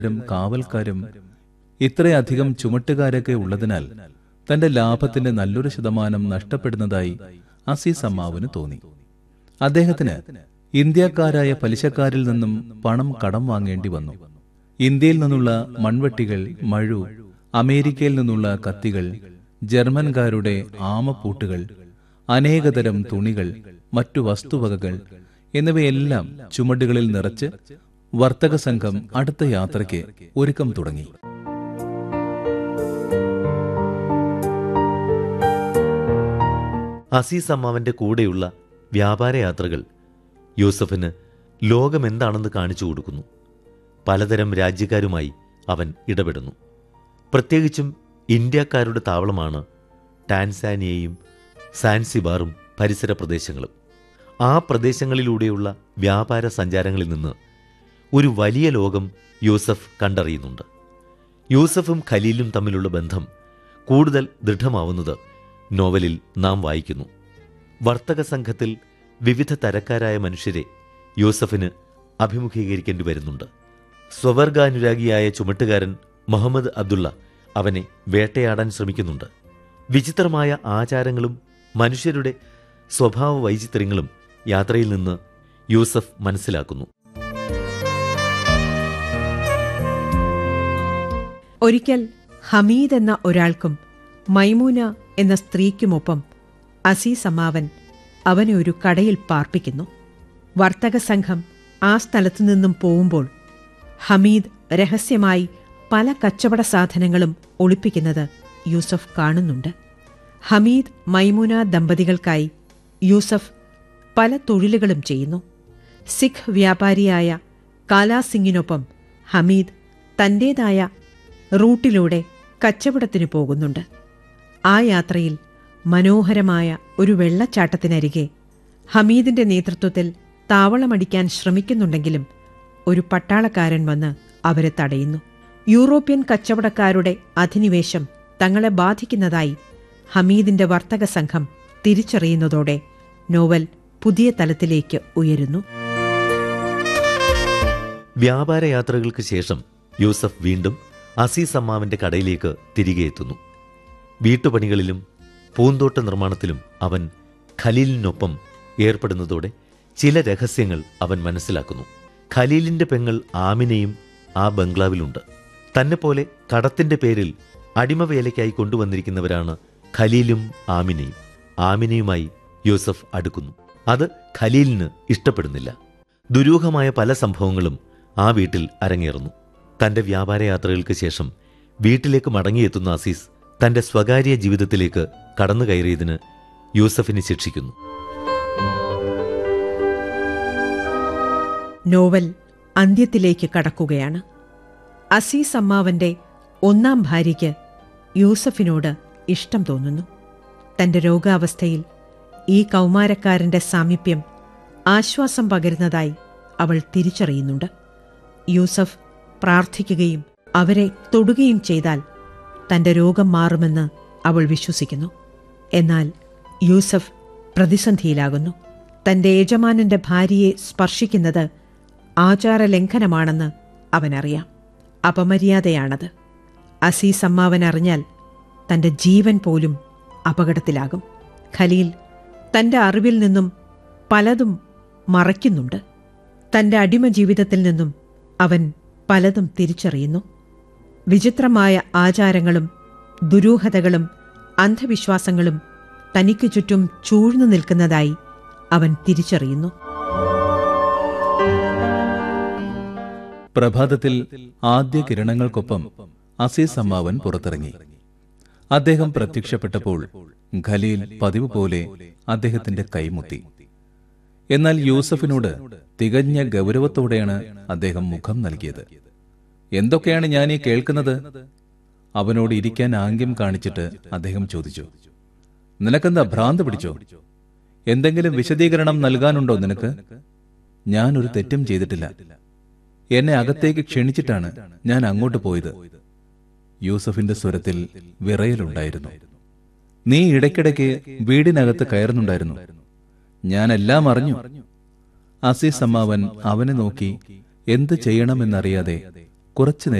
രും കാവൽക്കാരും ഇത്രയധികം ചുമട്ടുകാരൊക്കെ ഉള്ളതിനാൽ തന്റെ ലാഭത്തിന്റെ നല്ലൊരു ശതമാനം നഷ്ടപ്പെടുന്നതായി അസീസ് അമ്മാവിന് തോന്നി അദ്ദേഹത്തിന് ഇന്ത്യക്കാരായ പലിശക്കാരിൽ നിന്നും പണം കടം വാങ്ങേണ്ടി വന്നു ഇന്ത്യയിൽ നിന്നുള്ള മൺവെട്ടികൾ മഴു അമേരിക്കയിൽ നിന്നുള്ള കത്തികൾ ജർമ്മൻകാരുടെ ആമപ്പൂട്ടുകൾ അനേകതരം തുണികൾ മറ്റു വസ്തുവകകൾ എന്നിവയെല്ലാം ചുമടുകളിൽ നിറച്ച് വർത്തക സംഘം അടുത്ത യാത്രയ്ക്ക് ഒരുക്കം തുടങ്ങി അസീസ് അമ്മാവന്റെ കൂടെയുള്ള വ്യാപാരയാത്രകൾ യൂസഫിന് ലോകമെന്താണെന്ന് കാണിച്ചു കൊടുക്കുന്നു പലതരം രാജ്യക്കാരുമായി അവൻ ഇടപെടുന്നു പ്രത്യേകിച്ചും ഇന്ത്യക്കാരുടെ താവളമാണ് ടാൻസാനിയയും സാൻസിബാറും പരിസര പ്രദേശങ്ങളും ആ പ്രദേശങ്ങളിലൂടെയുള്ള വ്യാപാര സഞ്ചാരങ്ങളിൽ നിന്ന് ഒരു വലിയ ലോകം യൂസഫ് കണ്ടറിയുന്നുണ്ട് യൂസഫും ഖലീലും തമ്മിലുള്ള ബന്ധം കൂടുതൽ ദൃഢമാവുന്നത് നോവലിൽ നാം വായിക്കുന്നു വർത്തക സംഘത്തിൽ വിവിധ തരക്കാരായ മനുഷ്യരെ യൂസഫിന് അഭിമുഖീകരിക്കേണ്ടി വരുന്നുണ്ട് സ്വവർഗാനുരാഗിയായ ചുമട്ടുകാരൻ മുഹമ്മദ് അബ്ദുള്ള അവനെ വേട്ടയാടാൻ ശ്രമിക്കുന്നുണ്ട് വിചിത്രമായ ആചാരങ്ങളും മനുഷ്യരുടെ സ്വഭാവ വൈചിത്ര്യങ്ങളും യാത്രയിൽ നിന്ന് യൂസഫ് മനസ്സിലാക്കുന്നു ഒരിക്കൽ ഹമീദ് എന്ന ഒരാൾക്കും മൈമൂന എന്ന സ്ത്രീക്കുമൊപ്പം അസീസ് അമ്മാവൻ അവനെ ഒരു കടയിൽ പാർപ്പിക്കുന്നു വർത്തക സംഘം ആ സ്ഥലത്തു നിന്നും പോവുമ്പോൾ ഹമീദ് രഹസ്യമായി പല കച്ചവട സാധനങ്ങളും ഒളിപ്പിക്കുന്നത് യൂസഫ് കാണുന്നുണ്ട് ഹമീദ് മൈമൂന ദമ്പതികൾക്കായി യൂസഫ് പല തൊഴിലുകളും ചെയ്യുന്നു സിഖ് വ്യാപാരിയായ കാലാസിംഗിനൊപ്പം ഹമീദ് തന്റേതായ റൂട്ടിലൂടെ കച്ചവടത്തിന് പോകുന്നുണ്ട് ആ യാത്രയിൽ മനോഹരമായ ഒരു വെള്ളച്ചാട്ടത്തിനരികെ ഹമീദിന്റെ നേതൃത്വത്തിൽ താവളമടിക്കാൻ ശ്രമിക്കുന്നുണ്ടെങ്കിലും ഒരു പട്ടാളക്കാരൻ വന്ന് അവരെ തടയുന്നു യൂറോപ്യൻ കച്ചവടക്കാരുടെ അധിനിവേശം തങ്ങളെ ബാധിക്കുന്നതായി ഹമീദിന്റെ വർത്തക സംഘം തിരിച്ചറിയുന്നതോടെ നോവൽ പുതിയ തലത്തിലേക്ക് ഉയരുന്നു വ്യാപാരയാത്രകൾക്ക് ശേഷം യൂസഫ് വീണ്ടും അസീസ് അമ്മാവിന്റെ കടയിലേക്ക് തിരികെ എത്തുന്നു വീട്ടുപണികളിലും പൂന്തോട്ട നിർമ്മാണത്തിലും അവൻ ഖലീലിനൊപ്പം ഏർപ്പെടുന്നതോടെ ചില രഹസ്യങ്ങൾ അവൻ മനസ്സിലാക്കുന്നു ഖലീലിന്റെ പെങ്ങൾ ആമിനയും ആ ബംഗ്ലാവിലുണ്ട് തന്നെപ്പോലെ കടത്തിന്റെ പേരിൽ അടിമവേലയ്ക്കായി കൊണ്ടുവന്നിരിക്കുന്നവരാണ് ഖലീലും ആമിനയും ആമിനയുമായി യൂസഫ് അടുക്കുന്നു അത് ഖലീലിന് ഇഷ്ടപ്പെടുന്നില്ല ദുരൂഹമായ പല സംഭവങ്ങളും ആ വീട്ടിൽ അരങ്ങേറുന്നു തന്റെ വ്യാപാരയാത്രകൾക്ക് ശേഷം വീട്ടിലേക്ക് മടങ്ങിയെത്തുന്ന അസീസ് തന്റെ സ്വകാര്യ ജീവിതത്തിലേക്ക് കടന്നു കയറിയതിന് യൂസഫിനെ ശിക്ഷിക്കുന്നു നോവൽ അന്ത്യത്തിലേക്ക് കടക്കുകയാണ് അസീസ് അമ്മാവന്റെ ഒന്നാം ഭാര്യയ്ക്ക് യൂസഫിനോട് ഇഷ്ടം തോന്നുന്നു തന്റെ രോഗാവസ്ഥയിൽ ഈ കൗമാരക്കാരന്റെ സാമീപ്യം ആശ്വാസം പകരുന്നതായി അവൾ തിരിച്ചറിയുന്നുണ്ട് യൂസഫ് പ്രാർത്ഥിക്കുകയും അവരെ തൊടുകയും ചെയ്താൽ തന്റെ രോഗം മാറുമെന്ന് അവൾ വിശ്വസിക്കുന്നു എന്നാൽ യൂസഫ് പ്രതിസന്ധിയിലാകുന്നു തന്റെ യജമാനന്റെ ഭാര്യയെ സ്പർശിക്കുന്നത് ആചാരലംഘനമാണെന്ന് അവനറിയാം അപമര്യാദയാണത് അസീസ് അമ്മാവൻ അറിഞ്ഞാൽ തന്റെ ജീവൻ പോലും അപകടത്തിലാകും ഖലീൽ തന്റെ അറിവിൽ നിന്നും പലതും മറയ്ക്കുന്നുണ്ട് തന്റെ അടിമ ജീവിതത്തിൽ നിന്നും അവൻ പലതും തിരിച്ചറിയുന്നു വിചിത്രമായ ആചാരങ്ങളും ദുരൂഹതകളും അന്ധവിശ്വാസങ്ങളും തനിക്കു ചുറ്റും ചൂഴ്ന്നു നിൽക്കുന്നതായി അവൻ തിരിച്ചറിയുന്നു പ്രഭാതത്തിൽ ആദ്യ കിരണങ്ങൾക്കൊപ്പം അസീസ് അമ്മാവൻ പുറത്തിറങ്ങി അദ്ദേഹം പ്രത്യക്ഷപ്പെട്ടപ്പോൾ ഖലീൽ പതിവ് പോലെ അദ്ദേഹത്തിന്റെ കൈമുത്തി എന്നാൽ യൂസഫിനോട് തികഞ്ഞ ഗൗരവത്തോടെയാണ് അദ്ദേഹം മുഖം നൽകിയത് എന്തൊക്കെയാണ് ഞാൻ ഈ കേൾക്കുന്നത് അവനോട് ഇരിക്കാൻ ആംഗ്യം കാണിച്ചിട്ട് അദ്ദേഹം ചോദിച്ചു നിനക്കെന്താ ഭ്രാന്ത് പിടിച്ചോ എന്തെങ്കിലും വിശദീകരണം നൽകാനുണ്ടോ നിനക്ക് ഞാൻ ഒരു തെറ്റും ചെയ്തിട്ടില്ല എന്നെ അകത്തേക്ക് ക്ഷണിച്ചിട്ടാണ് ഞാൻ അങ്ങോട്ട് പോയത് യൂസഫിന്റെ സ്വരത്തിൽ വിറയലുണ്ടായിരുന്നു നീ ഇടയ്ക്കിടയ്ക്ക് വീടിനകത്ത് കയറുന്നുണ്ടായിരുന്നു ഞാൻ എല്ലാം അറിഞ്ഞു അസീസ് അമ്മാവൻ അവനെ നോക്കി എന്ത് ചെയ്യണമെന്നറിയാതെ കുറച്ചു